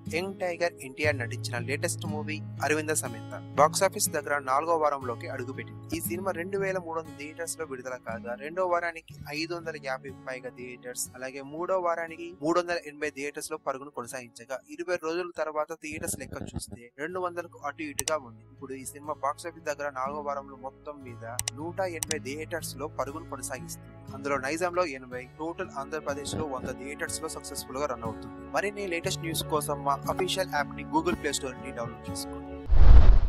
young tiger NTR నటించిన latest movie Aravinda సమేత box office దగ్గర నాలుగో వారంలోకి అడుగుపెట్టింది ఈ సినిమా రెండు వేల మూడు వందల థియేటర్స్ లో విడుదల కాగా రెండో వారానికి ఐదు వందల యాభై పైగా థియేటర్స్ అలాగే మూడో వారానికి మూడు వందల ఎనభై థియేటర్స్ లో పరుగును కొనసాగించగా ఇరవై రోజుల తర్వాత థియేటర్స్ లెక్క చూస్తే రెండు వందలకు అటు ఇటుగా ఉంది ఇప్పుడు ఈ సినిమా బాక్స్ ఆఫీస్ దగ్గర నాలుగో వారంలో మొత్తం మీద నూట ఎనభై థియేటర్స్ లో పరుగును కొనసాగిస్తుంది అందులో నైజాం లో ఎనభై టోటల్ ఆంధ్రప్రదేశ్ లో వంద థియేటర్స్ లో సక్సెస్ఫుల్ గా రన్ అవుతుంది మరిన్ని లేటెస్ట్ న్యూస్ కోసం మా అఫీషియల్ యాప్ ని గూగుల్ ప్లే స్టోర్ ని డౌన్లోడ్ చేసుకోండి